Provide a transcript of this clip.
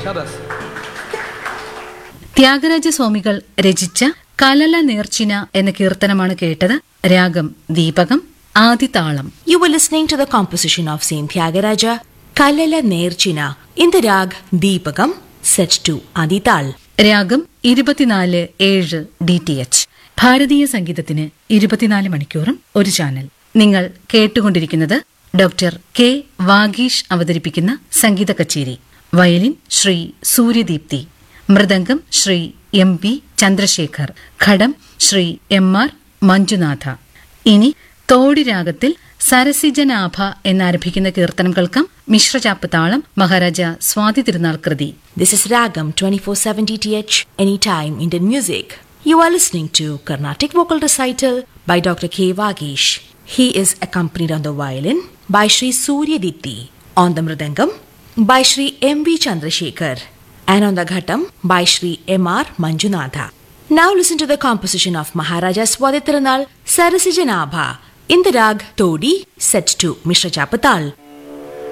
Shabash. Thyagaraja സ്വാമികൾ രചിച്ച കലല നേർച്ചിന എന്ന കീർത്തനമാണ് കേട്ടത് രാഗം ദീപകം ആദിതാളം You were listening to the composition of Saint Tyagaraja, Kalala Nerchina, in the rag Deepagam, set to Adital. രാഗം ഇരുപത്തിനാല് ഏഴ് ഡി ടി എച്ച് ഭാരതീയ സംഗീതത്തിന് ഇരുപത്തിനാല് മണിക്കൂറും ഒരു ചാനൽ നിങ്ങൾ കേട്ടുകൊണ്ടിരിക്കുന്നത് ഡോക്ടർ കെ വാഗീഷ് അവതരിപ്പിക്കുന്ന സംഗീത കച്ചേരി violin Shri Suryadeepthi mridangam Shri M P Chandrasekhar ghatam Shri M R Manjunatha ഇനി തോടി രാഗത്തിൽ സരസിജനാഭ എന്നാരംഭിക്കുന്ന കീർത്തനം കേൾക്കാം മിശ്രചാപ്പ് താളം മഹാരാജ സ്വാതി തിരുനാൾ കൃതി This is Ragam 24/7 DTH, anytime Indian music. You are listening to Carnatic vocal recital by Dr. K. Vagish. He is accompanied on the violin by Sri Surya Dipti, on the mridangam by Sri M. V. Chandrasekhar, and on the ghatam by Sri M. R. Manjunatha. Now listen to the composition of Maharaja Swaditranal Sarasijanabha in the rag Todi set to Mishra Chapatal.